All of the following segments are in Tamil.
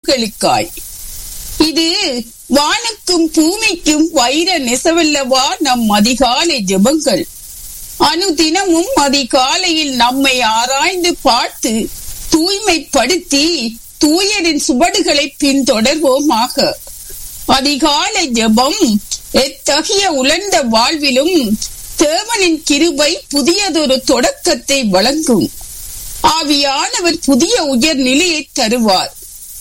மக்களுக்காய் இது வானுக்கும் பூமிக்கும் வைர நெசவல்லவா நம் அதிகாலை ஜெபங்கள் அனுதினமும் அதிகாலையில் நம்மை ஆராய்ந்து பார்த்து தூய்மைப்படுத்தி தூயரின் சுவடுகளை பின்தொடர்வோமாக அதிகாலை ஜெபம் எத்தகைய உலர்ந்த வாழ்விலும் தேவனின் கிருபை புதியதொரு தொடக்கத்தை வழங்கும் ஆவியானவர் புதிய உயர் நிலையை தருவார்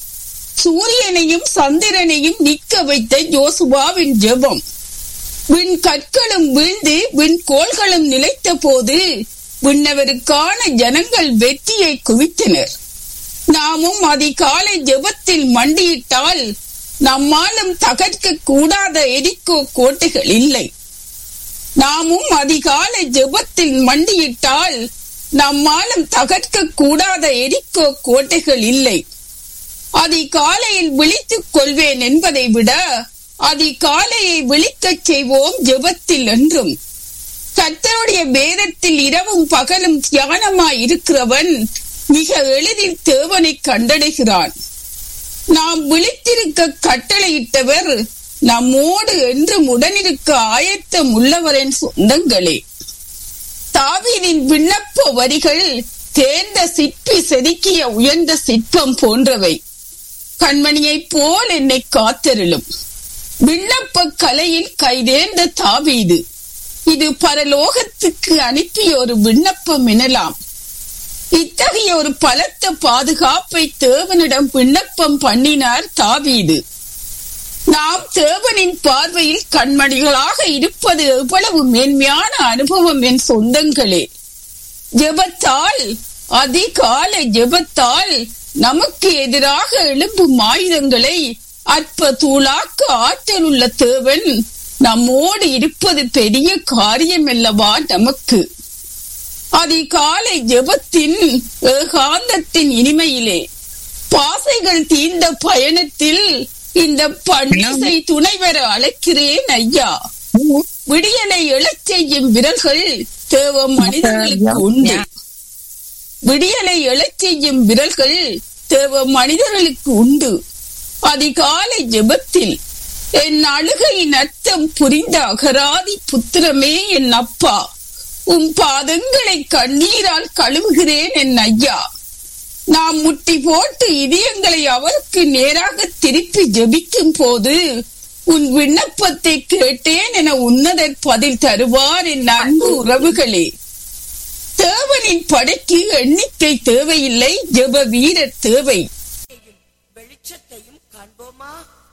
சூரியனையும் சந்திரனையும் நிற்க வைத்த யோசுவாவின் ஜெபம் விண் கற்களும் வீழ்ந்து விண் கோள்களும் நிலைத்த போது விண்ணவருக்கான ஜனங்கள் வெற்றியை குவித்தனர் நாமும் அதிகாலை ஜெபத்தில் மண்டியிட்டால் நம்மாலும் தகர்க்க கூடாத எரிக்கோ கோட்டைகள் இல்லை நாமும் அதிகாலை ஜெபத்தில் மண்டியிட்டால் நம்மாலும் தகர்க்க கூடாத எரிக்கோ கோட்டைகள் இல்லை அதிகாலையில் விழித்துக் கொள்வேன் என்பதை விட அதிகாலையை விழிக்கச் செய்வோம் ஜெபத்தில் என்றும் கர்த்தருடைய வேதத்தில் இரவும் பகலும் தியானமாய் இருக்கிறவன் மிக எளிதில் தேவனை கண்டடைகிறான் நாம் விழித்திருக்க கட்டளையிட்டவர் நம்மோடு என்றும் உடனிருக்க ஆயத்தம் உள்ளவரின் சொந்தங்களே தாவீதின் விண்ணப்ப வரிகள் தேர்ந்த சிற்பி செதுக்கிய உயர்ந்த சிற்பம் போன்றவை கண்மணியைப் போல் என்னை காத்தருளும் விண்ணப்ப கலையில் கைதேர்ந்த தாவீது இது பரலோகத்துக்கு அனுப்பிய ஒரு விண்ணப்பம் எனலாம் இத்தகைய ஒரு பலத்த பாதுகாப்பை தேவனிடம் விண்ணப்பம் பண்ணினார் தாவீது நாம் தேவனின் பார்வையில் கண்மணிகளாக இருப்பது எவ்வளவு மேன்மையான அனுபவம் என் சொந்தங்களே ஜெபத்தால் அதிகாலை ஜெபத்தால் நமக்கு எதிராக எழும்பும் ஆயுதங்களை அற்ப தூளாக்க ஆற்றல் உள்ள தேவன் நம்மோடு இருப்பது பெரிய காரியம் அல்லவா நமக்கு அதிகாலை ஜெபத்தின் ஏகாந்தத்தின் இனிமையிலே பாசைகள் தீர்ந்த பயணத்தில் இந்த பண்டிசை துணை வர அழைக்கிறேன் ஐயா விடியலை எழச் செய்யும் விரல்கள் தேவ மனிதர்களுக்கு உண்டு விடியலை எழச் செய்யும் விரல்கள் தேவ மனிதர்களுக்கு உண்டு அதிகாலை ஜெபத்தில் என் அழுகையின் அர்த்தம் புரிந்த அகராதி புத்திரமே என் அப்பா உன் பாதங்களை கண்ணீரால் கழுவுகிறேன் என் ஐயா நாம் முட்டி போட்டு இதயங்களை அவருக்கு நேராக திருப்பி ஜெபிக்கும் போது உன் விண்ணப்பத்தை கேட்டேன் என உன்னதர் பதில் தருவார் என் அன்பு உறவுகளே தேவனின் படைக்கு எண்ணிக்கை தேவையில்லை ஜெப வீரர் தேவை வெளிச்சத்தையும் காண்போமா